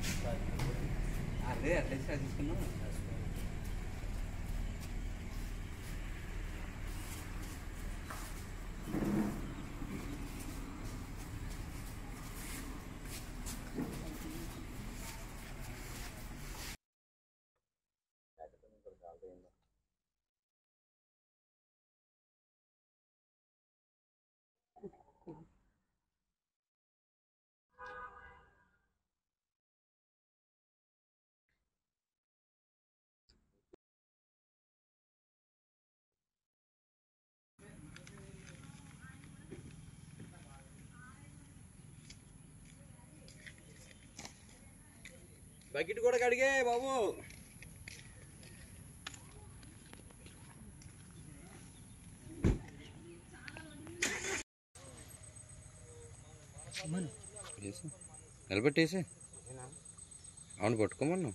అదే అట్లే తీసుకున్నాం బకెట్ కూడా కడిగే బాబు వేసి నిలబెట్టేసి అవును పట్టుకోమన్నా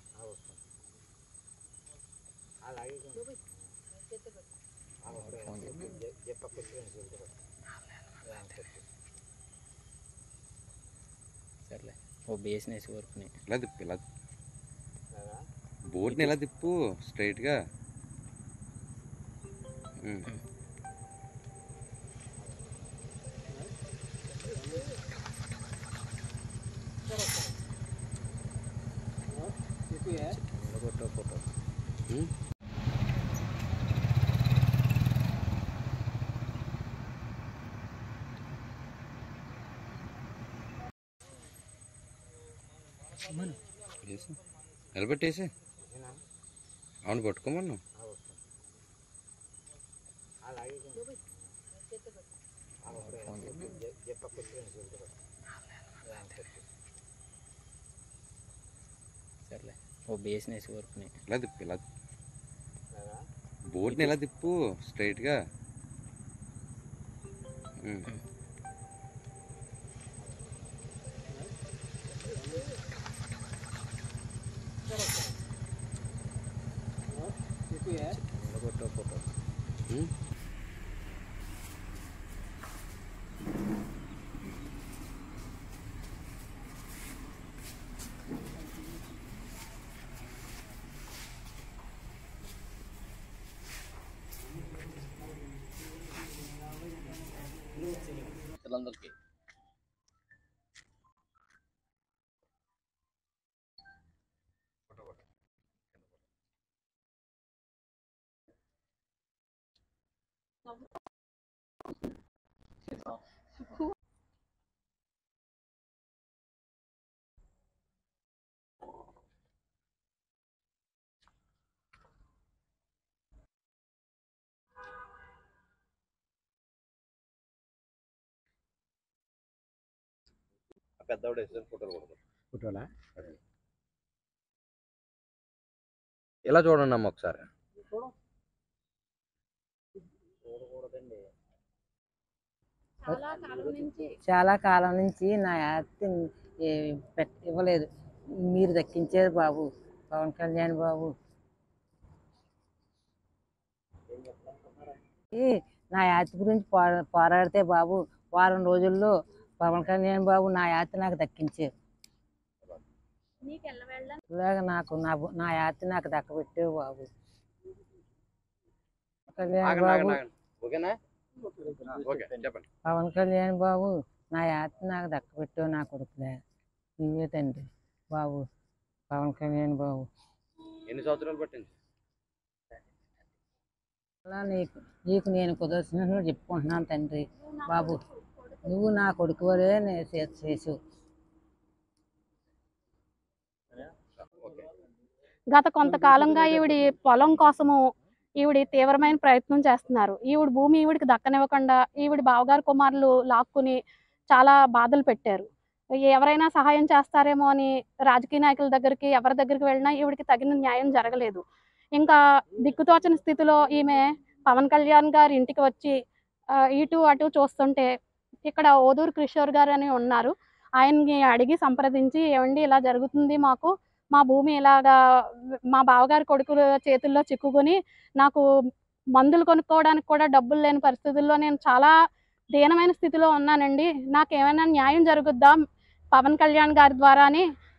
సర్లే ఓ బేస్ని వేసి వరకుని ఇలా తిప్పు ఇలా తిప్పు. బోట్ని ఇలా తిప్పు స్ట్రైట్గా ఉమ్. ఫోటో ఫోటో ఉమ్. వేసి నిలబెట్టేసి అవును పట్టుకోమన్నా సర్లే ఓ బేస్ని వేసి వరకుని ఇలా తిప్పు ఇలా తిప్పు. బోట్ని ఇలా తిప్పు స్ట్రైట్గా ఉమ్. ఫోటో ఫోటో ఉమ్. పిల్లలందరికీ పెద్దవాడు వేసిన ఫోటోలు కొడతాం ఫోటోలా ఇలా చూడండి అమ్మ ఒకసారి చాలా కాలం నుంచి నా యాత్ర పెట్ ఇవ్వలేదు మీరు దక్కించారు బాబు పవన్ కళ్యాణ్ బాబు ఈ నా యాత్ర గురించి పోరా- పోరాడితే బాబు వారం రోజుల్లో పవన్ కళ్యాణ్ బాబు నా యాత్ర నాకు దక్కించారు ఇలాగ నాకు నా బు- నా యాత్ర నాకు దక్కబెట్టావు బాబు కళ్యాణ్ ఆగండి, బాబు ఆగండి, ఆగండి. ఓకేనా ఓకే చెప్పండి పవన్ కళ్యాణ్ బాబు నా యాత్ర నాకు దక్కబెట్టావు నా కొడుకులే నీవే తండ్రి బాబు పవన్ కళ్యాణ్ బాబు ఎన్ని సంవత్సరాలు పట్టింది అలా నీకు నీకు నేను కుదర్శనలు చెప్పుకుంటున్నాను తండ్రి బాబు నువ్వు నా కొడుకు వరే నేను చే- చేసావు ఓకే గత కొంతకాలంగా ఈవిడి పొలం కోసము ఈవిడి తీవ్రమైన ప్రయత్నం చేస్తున్నారు ఈవిడ భూమి ఈవిడికి దక్కనివ్వకుండా ఈవిడి బావగారు కుమారులు లాక్కుని చాలా బాధలు పెట్టారు ఎవరైనా సహాయం చేస్తారేమో అని రాజకీయ నాయకుల దగ్గరికి ఎవరి దగ్గరికి వెళ్ళినా ఈవిడికి తగిన న్యాయం జరగలేదు ఇంకా దిక్కుతోచని స్థితిలో ఈమె పవన్ కళ్యాణ్ గారి ఇంటికి వచ్చి ఆ, ఇటు అటు చూస్తుంటే ఇక్కడ ఓదూరు కిషోర్ గారు అని ఉన్నారు ఆయన్ని అడిగి సంప్రదించి ఏమండి ఇలా జరుగుతుంది మాకు మా భూమి ఇలాగా మా బావగారి కొడుకుల చేతుల్లో చిక్కుకొని నాకు మందులు కొనుక్కోవడానికి కూడా డబ్బులు లేని పరిస్థితుల్లో నేను చాలా దీనమైన స్థితిలో ఉన్నానండి నాకు ఏమైనా న్యాయం జరుగుద్దా పవన్ కళ్యాణ్ గారి ద్వారా అని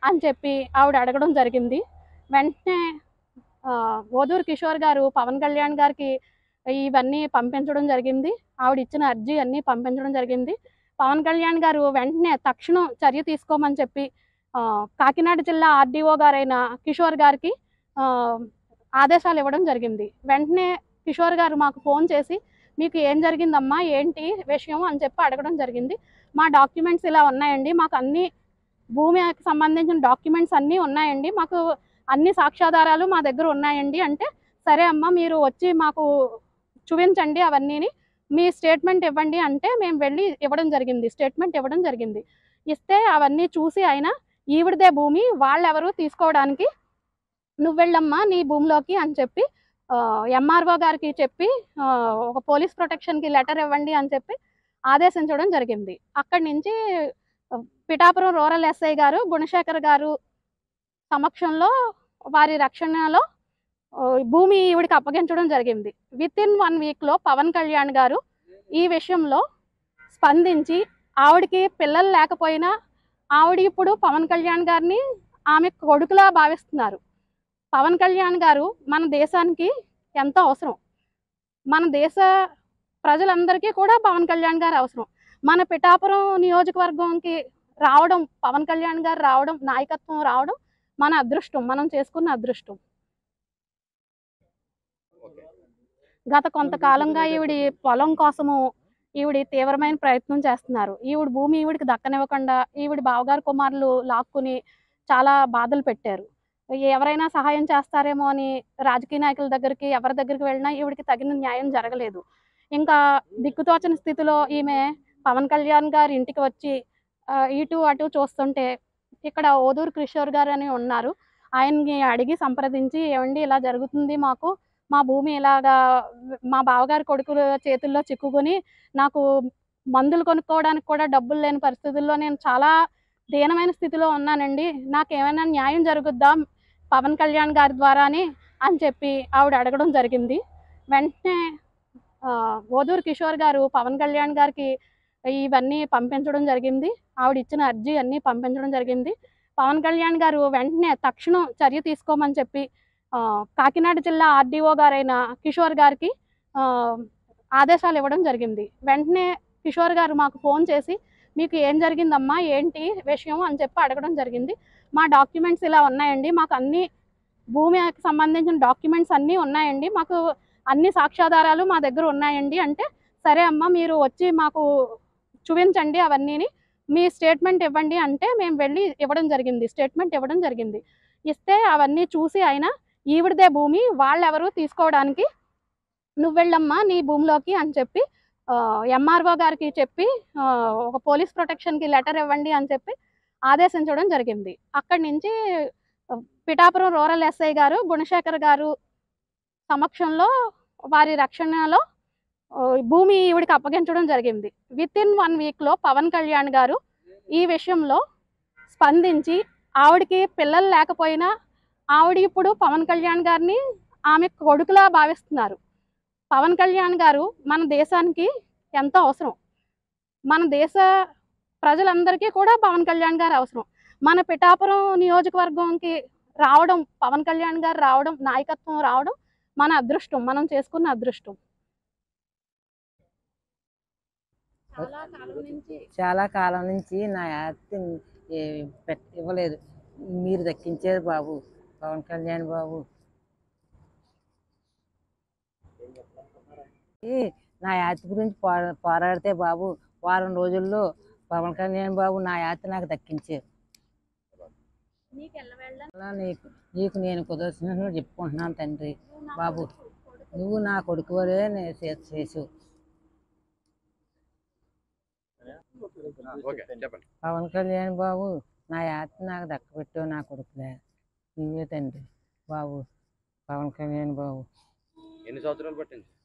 అని చెప్పి ఆవిడ అడగడం జరిగింది వెంటనే ఆ, ఓదూరు కిషోర్ గారు పవన్ కళ్యాణ్ గారికి ఇవన్నీ పంపించడం జరిగింది ఆవిడ ఇచ్చిన అర్జీ అన్నీ పంపించడం జరిగింది పవన్ కళ్యాణ్ గారు వెంటనే తక్షణం చర్య తీసుకోమని చెప్పి ఆ, కాకినాడ జిల్లా ఆర్డీఓ గారైన కిషోర్ గారికి ఆ, ఆదేశాలు ఇవ్వడం జరిగింది వెంటనే కిషోర్ గారు మాకు ఫోన్ చేసి మీకు ఏం జరిగిందమ్మా ఏంటి విషయం అని చెప్పి అడగడం జరిగింది మా డాక్యుమెంట్స్ ఇలా ఉన్నాయండి మాకు అన్ని భూమికి సంబంధించిన డాక్యుమెంట్స్ అన్నీ ఉన్నాయండి మాకు అన్ని సాక్ష్యాధారాలు మా దగ్గర ఉన్నాయండి అంటే సరే అమ్మా మీరు వచ్చి మాకు చూపించండి అవన్నీని మీ స్టేట్మెంట్ ఇవ్వండి అంటే మేము వెళ్ళి ఇవ్వడం జరిగింది స్టేట్మెంట్ ఇవ్వడం జరిగింది ఇస్తే అవన్నీ చూసి ఆయన ఈవిడదే భూమి వాళ్ళెవరు తీసుకోవడానికి నువ్వు వెళ్ళమ్మా నీ భూమిలోకి అని చెప్పి ఎంఆర్ఓ గారికి చెప్పి ఆ, ఒక పోలీస్ ప్రొటెక్షన్కి లెటర్ ఇవ్వండి అని చెప్పి ఆదేశించడం జరిగింది అక్కడి నుంచి ఆ, పిఠాపురం రూరల్ ఎస్ఐ గారు గుణశేఖర్ గారు సమక్షంలో వారి రక్షణలో ఆ, భూమి ఈవిడికి అప్పగించడం జరిగింది విత్ ఇన్ వన్ వీక్లో పవన్ కళ్యాణ్ గారు ఈ విషయంలో స్పందించి ఆవిడకి పిల్లలు లేకపోయినా ఆవిడ ఇప్పుడు పవన్ కళ్యాణ్ గారిని ఆమె కొడుకులా భావిస్తున్నారు పవన్ కళ్యాణ్ గారు మన దేశానికి ఎంతో అవసరం మన దేశ ప్రజలందరికీ కూడా పవన్ కళ్యాణ్ గారు అవసరం మన పిఠాపురం నియోజకవర్గంకి రావడం పవన్ కళ్యాణ్ గారు రావడం నాయకత్వం రావడం మన అదృష్టం మనం చేసుకున్న అదృష్టం గత కొంతకాలంగా ఈవిడి పొలం కోసము ఈవిడి తీవ్రమైన ప్రయత్నం చేస్తున్నారు ఈవిడ భూమి ఈవిడికి దక్కనివ్వకుండా ఈవిడి బావగారు కుమారులు లాక్కుని చాలా బాధలు పెట్టారు ఎవరైనా సహాయం చేస్తారేమో అని రాజకీయ నాయకుల దగ్గరికి ఎవరి దగ్గరికి వెళ్ళినా ఈవిడికి తగిన న్యాయం జరగలేదు ఇంకా దిక్కుతోచని స్థితిలో ఈమె పవన్ కళ్యాణ్ గారి ఇంటికి వచ్చి ఆ, ఇటు అటు చూస్తుంటే ఇక్కడ ఓదూరు కిషోర్ గారు అని ఉన్నారు ఆయన్ని అడిగి సంప్రదించి ఏమండి ఇలా జరుగుతుంది మాకు మా భూమి ఇలాగా మా బావగారి కొడుకుల చేతుల్లో చిక్కుకొని నాకు మందులు కొనుక్కోవడానికి కూడా డబ్బులు లేని పరిస్థితుల్లో నేను చాలా దీనమైన స్థితిలో ఉన్నానండి నాకు ఏమైనా న్యాయం జరుగుద్దా పవన్ కళ్యాణ్ గారి ద్వారాని అని చెప్పి ఆవిడ అడగడం జరిగింది వెంటనే ఆ, ఓదూరు కిషోర్ గారు పవన్ కళ్యాణ్ గారికి ఇవన్నీ పంపించడం జరిగింది ఆవిడ ఇచ్చిన అర్జీ అన్నీ పంపించడం జరిగింది పవన్ కళ్యాణ్ గారు వెంటనే తక్షణం చర్య తీసుకోమని చెప్పి ఆ, కాకినాడ జిల్లా ఆర్డీఓ గారైన కిషోర్ గారికి ఆ, ఆదేశాలు ఇవ్వడం జరిగింది వెంటనే కిషోర్ గారు మాకు ఫోన్ చేసి మీకు ఏం జరిగిందమ్మా ఏంటి విషయం అని చెప్పి అడగడం జరిగింది మా డాక్యుమెంట్స్ ఇలా ఉన్నాయండి మాకు అన్ని భూమికి సంబంధించిన డాక్యుమెంట్స్ అన్నీ ఉన్నాయండి మాకు అన్ని సాక్ష్యాధారాలు మా దగ్గర ఉన్నాయండి అంటే సరే అమ్మా మీరు వచ్చి మాకు చూపించండి అవన్నీని మీ స్టేట్మెంట్ ఇవ్వండి అంటే మేము వెళ్ళి ఇవ్వడం జరిగింది స్టేట్మెంట్ ఇవ్వడం జరిగింది ఇస్తే అవన్నీ చూసి ఆయన ఈవిడదే భూమి వాళ్ళెవరు తీసుకోవడానికి నువ్వు వెళ్ళమ్మా నీ భూమిలోకి అని చెప్పి ఎంఆర్ఓ గారికి చెప్పి ఆ, ఒక పోలీస్ ప్రొటెక్షన్కి లెటర్ ఇవ్వండి అని చెప్పి ఆదేశించడం జరిగింది అక్కడి నుంచి ఆ, పిఠాపురం రూరల్ ఎస్ఐ గారు గుణశేఖర్ గారు సమక్షంలో వారి రక్షణలో ఆ, భూమి ఈవిడికి అప్పగించడం జరిగింది విత్ ఇన్ వన్ వీక్లో పవన్ కళ్యాణ్ గారు ఈ విషయంలో స్పందించి ఆవిడకి పిల్లలు లేకపోయినా ఆవిడ ఇప్పుడు పవన్ కళ్యాణ్ గారిని ఆమె కొడుకులా భావిస్తున్నారు పవన్ కళ్యాణ్ గారు మన దేశానికి ఎంతో అవసరం మన దేశ ప్రజలందరికీ కూడా పవన్ కళ్యాణ్ గారు అవసరం మన పిఠాపురం నియోజకవర్గంకి రావడం పవన్ కళ్యాణ్ గారు రావడం నాయకత్వం రావడం మన అదృష్టం మనం చేసుకున్న అదృష్టం చాలా కాలం నుంచి చాలా కాలం నుంచి నా ఆస్తి ఏ- పెట్- ఇవ్వలేదు మీరు దక్కించారు బాబు పవన్ కళ్యాణ్ బాబు ఈ నా యాత్ర గురించి పోరా- పోరాడితే బాబు వారం రోజుల్లో పవన్ కళ్యాణ్ బాబు నా యాత్ర నాకు దక్కించారు నీకు ఎల్లవేళ్ళ అలా నీకు నీకు నేను కుదర్చినట్లు చెప్పుకుంటున్నాను తండ్రి బాబు నువ్వు నా కొడుకు వరే నేను చేసు ఓకే చెప్పండి పవన్ కళ్యాణ్ బాబు నా యాత్ర నాకు దక్కబెట్టావు నా కొడుకులే నువ్వే తండ్రి బాబు పవన్ కళ్యాణ్ బాబు ఎన్ని సంవత్సరాలు పట్టింది